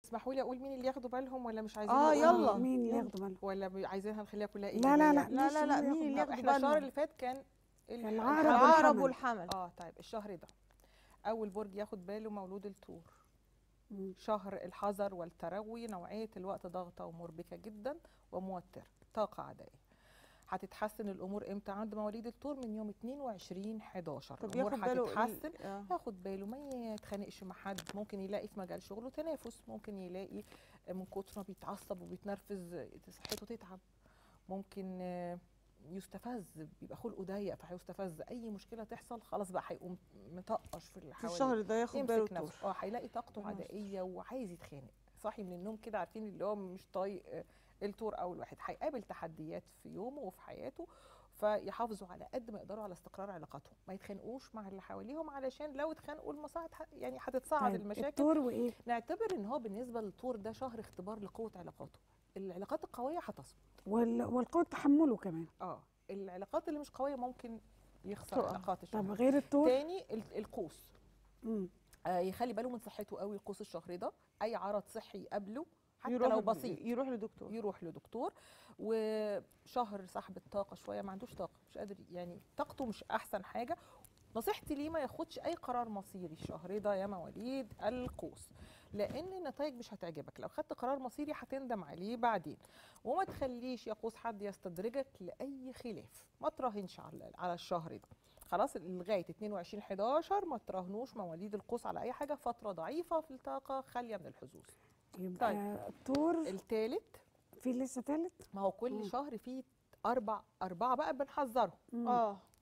تسمحوا لي اقول مين اللي ياخدوا بالهم ولا مش عايزين اه نقول يلا مين اللي ياخدوا بالهم ولا ب- عايزينها نخليها كلها لا لا لا إيجابية؟ لا لا لا مين مين اللي طب ياخدوا احنا الشهر بالهم اللي فات كان ال- العقرب العقرب والحمل. والحمل اه طيب الشهر ده اول برج ياخد باله مولود الثور مم. شهر الحذر والتروي نوعية الوقت ضغطة ومربكة جدا وموترة طاقة عدائية هتتحسن الأمور إمتى عند مواليد الثور من يوم 22 11 طب الأمور ياخد باله هتتحسن ال- آه. ياخد باله ما يتخانقش مع حد ممكن يلاقي في مجال شغله تنافس ممكن يلاقي من كتر ما بيتعصب وبيتنرفز صحته تتعب ممكن آه، يستفز بيبقى خلقه ضيق فهيستفز اي مشكله تحصل خلاص بقى هيقوم مطقش في اللي في حواليه الشهر ده ياخد باله يمسك الطور نفسه اه هيلاقي طاقته ربنا عدائيه وعايز يتخانق صاحي من النوم كده عارفين اللي هو مش طايق آه، التور اول واحد هيقابل تحديات في يومه وفي حياته فيحافظوا على قد ما يقدروا على استقرار علاقاتهم ما يتخانقوش مع اللي حواليهم علشان لو اتخانقوا المصاعد ح- يعني هتتصاعد طيب، المشاكل الطور وايه نعتبر ان هو بالنسبه للطور ده شهر اختبار لقوه علاقاته العلاقات القويه هتصمت وال... والقوة تحمله كمان اه العلاقات اللي مش قويه ممكن يخسر تقع. علاقات الشهر طب غير الطور تاني ال- القوس مم. آه يخلي باله من صحته قوي القوس الشهر ده اي عرض صحي يقابله حتى يروح لو بسيط يروح لدكتور يروح لدكتور وشهر صاحب الطاقه شويه ما عندوش طاقه مش قادر يعني طاقته مش احسن حاجه نصيحتي ليه ما ياخدش اي قرار مصيري الشهر ده يا مواليد القوس لان النتائج مش هتعجبك لو خدت قرار مصيري هتندم عليه بعدين وما تخليش يا قوس حد يستدرجك لاي خلاف ما تراهنش على على الشهر ده خلاص لغايه 22 11 ما تراهنوش مواليد القوس على اي حاجه فتره ضعيفه في الطاقه خاليه من الحظوظ يبقى طيب. الطور الثالث في لسه تالت ما هو كل مم. شهر فيه اربع اربعه بقى بنحذرهم اه